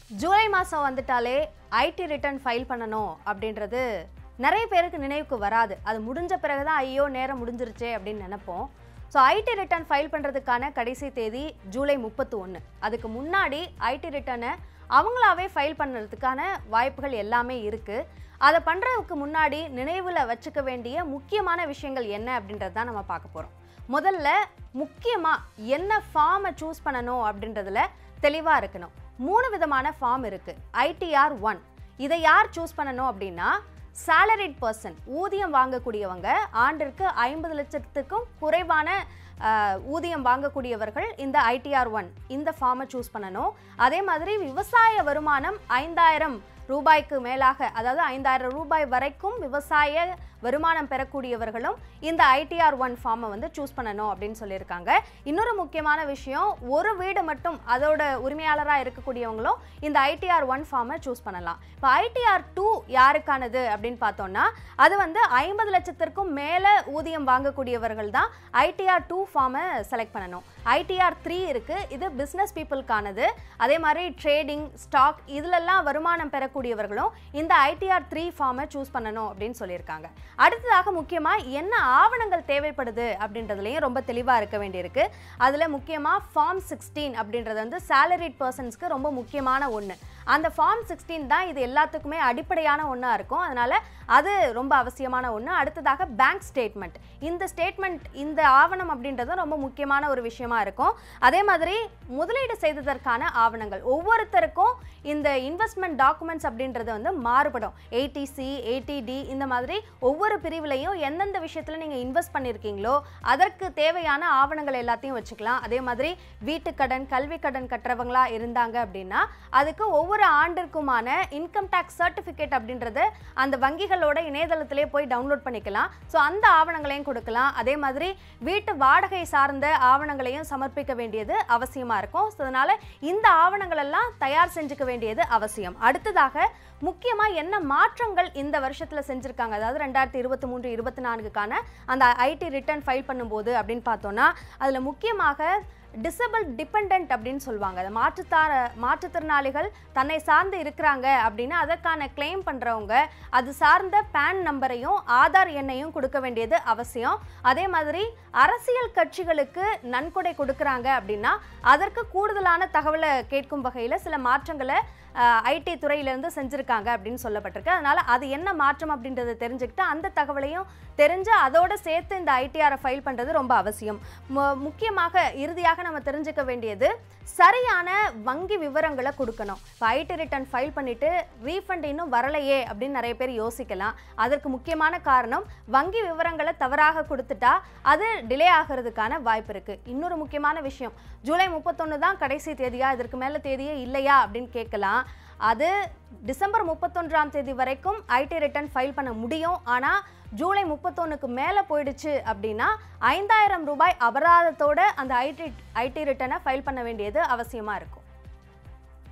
ஜூலை மாதம் வந்துட்டாலே ID return file பண்ணணும் அப்படின்றது நிறைய பேருக்கு நினைவுக்கு வராது அது முடிஞ்ச பிறகு தான் ஐயோ நேரம் முடிஞ்சிருச்சே அப்படின்னு நினைப்போம் ஸோ ஐடி ரிட்டர்ன் ஃபைல் பண்ணுறதுக்கான கடைசி தேதி ஜூலை முப்பத்தி ஒன்று அதுக்கு முன்னாடி ஐடி ரிட்டர்னை அவங்களாவே ஃபைல் பண்ணுறதுக்கான வாய்ப்புகள் எல்லாமே இருக்குது அதை பண்ணுறதுக்கு முன்னாடி நினைவில் வச்சுக்க வேண்டிய முக்கியமான விஷயங்கள் என்ன அப்படின்றது தான் நம்ம பார்க்க போகிறோம் முதல்ல முக்கியமாக என்ன ஃபார்மை சூஸ் பண்ணணும் அப்படின்றதுல தெளிவாக இருக்கணும் மூணு விதமான ஃபார்ம் இருக்குது ஐடிஆர் ஒன் இதை யார் சூஸ் பண்ணணும் அப்படின்னா salaried பர்சன் ஊதியம் வாங்கக்கூடியவங்க ஆண்டிற்கு ஐம்பது லட்சத்துக்கும் குறைவான ஆஹ், ஊதியம் வாங்கக்கூடியவர்கள் இந்த ஐடிஆர் ஒன் இந்த ஃபார்மை சூஸ் பண்ணணும் அதே மாதிரி விவசாய வருமானம் ஐந்தாயிரம் ரூபாய்க்கு மேலாக அதாவது ஐந்தாயிரம் ரூபாய் வரைக்கும் விவசாய வருமானம் பெறக்கூடியவர்களும் இந்த ஐடிஆர் ஒன் ஃபார்மை வந்து சூஸ் பண்ணணும் அப்படின்னு சொல்லியிருக்காங்க இன்னொரு முக்கியமான விஷயம் ஒரு வீடு மட்டும் அதோட உரிமையாளராக இருக்கக்கூடியவங்களும் இந்த ஐடிஆர் ஒன் ஃபார்மை சூஸ் பண்ணலாம் இப்போ ஐடிஆர் டூ யாருக்கானது அப்படின்னு பார்த்தோம்னா அது வந்து ஐம்பது லட்சத்திற்கும் மேலே ஊதியம் வாங்கக்கூடியவர்கள் தான் ஐடிஆர் டூ ஃபார்மை செலக்ட் பண்ணணும் ஐடிஆர் த்ரீ இருக்குது இது பிஸ்னஸ் பீப்புளுக்கானது அதே மாதிரி ட்ரேடிங் ஸ்டாக் இதிலெல்லாம் வருமானம் பெறக்கூடியவர்களும் இந்த ஐடிஆர் த்ரீ ஃபார்மை சூஸ் பண்ணணும் அப்படின்னு சொல்லியிருக்காங்க அடுத்ததாக முக்கியமாக என்ன ஆவணங்கள் தேவைப்படுது அப்படின்றதுலையும் ரொம்ப தெளிவாக இருக்க வேண்டியிருக்கு அதில் முக்கியமாக ஃபார்ம் சிக்ஸ்டீன் அப்படின்றது வந்து salaried பர்சன்ஸ்க்கு ரொம்ப முக்கியமான ஒன்று அந்த ஃபார்ம் சிக்ஸ்டீன் தான் இது எல்லாத்துக்குமே அடிப்படையான ஒன்றா இருக்கும் அதனால் அது ரொம்ப அவசியமான ஒன்று அடுத்ததாக பேங்க் ஸ்டேட்மெண்ட் இந்த ஸ்டேட்மெண்ட் இந்த ஆவணம் அப்படின்றதும் ரொம்ப முக்கியமான ஒரு விஷயமா இருக்கும் அதே மாதிரி முதலீடு செய்ததற்கான ஆவணங்கள் ஒவ்வொருத்தருக்கும் இந்த இன்வெஸ்ட்மெண்ட் டாக்குமெண்ட்ஸ் அப்படின்றது வந்து மாறுபடும் ஏடிசி ஏடிடி இந்த மாதிரி ஒவ்வொரு பிரிவுலையும் எந்தெந்த விஷயத்தில் நீங்கள் இன்வெஸ்ட் பண்ணியிருக்கீங்களோ அதற்கு தேவையான ஆவணங்கள் எல்லாத்தையும் வச்சுக்கலாம் அதே மாதிரி வீட்டுக்கடன் கல்வி கடன் கட்டுறவங்களா இருந்தாங்க அப்படின்னா அதுக்கு ஒவ்வொரு ஆண்டிற்குமான இன்கம் டேக்ஸ் சர்டிஃபிகேட் அப்படின்றது அந்த வங்கிகளோட இணையதளத்திலே போய் டவுன்லோட் பண்ணிக்கலாம் ஸோ அந்த ஆவணங்களையும் கொடுக்கலாம் அதே மாதிரி வீட்டு வாடகை சார்ந்த ஆவணங்களையும் சமர்ப்பிக்க வேண்டியது அவசியமா இருக்கும் ஸோ அதனால இந்த ஆவணங்கள் எல்லாம் தயார் செஞ்சுக்க வேண்டியது அவசியம் அடுத்ததாக முக்கியமா என்ன மாற்றங்கள் இந்த வருஷத்துல செஞ்சிருக்காங்க அதாவது ரெண்டாயிரத்தி இருபத்தி மூன்று இருபத்தி நான்குக்கான அந்த ஐடி ரிட்டர்ன் ஃபைல் பண்ணும்போது அப்படின்னு பார்த்தோம்னா அதுல முக்கியமாக டிசபிள் டிபெண்ட் அப்படின்னு சொல்லுவாங்க அது மாற்றுத்தார மாற்றுத்திறனாளிகள் தன்னை சார்ந்து இருக்கிறாங்க அப்படின்னா அதற்கான கிளைம் பண்ணுறவங்க அது சார்ந்த பேன் நம்பரையும் ஆதார் எண்ணையும் கொடுக்க வேண்டியது அவசியம் அதே மாதிரி அரசியல் கட்சிகளுக்கு நன்கொடை கொடுக்குறாங்க அப்படின்னா அதற்கு கூடுதலான தகவலை கேட்கும் வகையில் சில மாற்றங்களை ஐடி துறையிலேருந்து செஞ்சுருக்காங்க அப்படின்னு சொல்லப்பட்டிருக்கு அதனால் அது என்ன மாற்றம் அப்படின்றத தெரிஞ்சுக்கிட்டு அந்த தகவலையும் தெரிஞ்சு அதோட சேர்த்து இந்த ஐடிஆரை ஃபைல் பண்ணுறது ரொம்ப அவசியம் மு- முக்கியமாக இறுதியாக நம்ம தெரிஞ்சுக்க வேண்டியது சரியான வங்கி விவரங்களை கொடுக்கணும் இப்போ ஐடி ரிட்டர்ன் ஃபைல் பண்ணிட்டு ரீஃபண்ட் இன்னும் வரலையே அப்படின்னு நிறைய பேர் யோசிக்கலாம் அதற்கு முக்கியமான காரணம் வங்கி விவரங்களை தவறாக கொடுத்துட்டா அது டிலே ஆகிறதுக்கான வாய்ப்பு இருக்கு இன்னொரு முக்கியமான விஷயம் ஜூலை முப்பத்தொன்று தான் கடைசி தேதியா இதற்கு மேலே தேதியே இல்லையா அப்படின்னு கேட்கலாம் அது டிசம்பர் முப்பத்தொன்றாம் தேதி வரைக்கும் ஐடி ரிட்டர்ன் ஃபைல் பண்ண முடியும் ஆனால் ஜூலை முப்பத்தொன்னுக்கு மேலே போயிடுச்சு அப்படின்னா ஐந்தாயிரம் ரூபாய் அபராதத்தோட அந்த ஐடி ஐடி ரிட்டர்னை ஃபைல் பண்ண வேண்டியது அவசியமாக இருக்கும்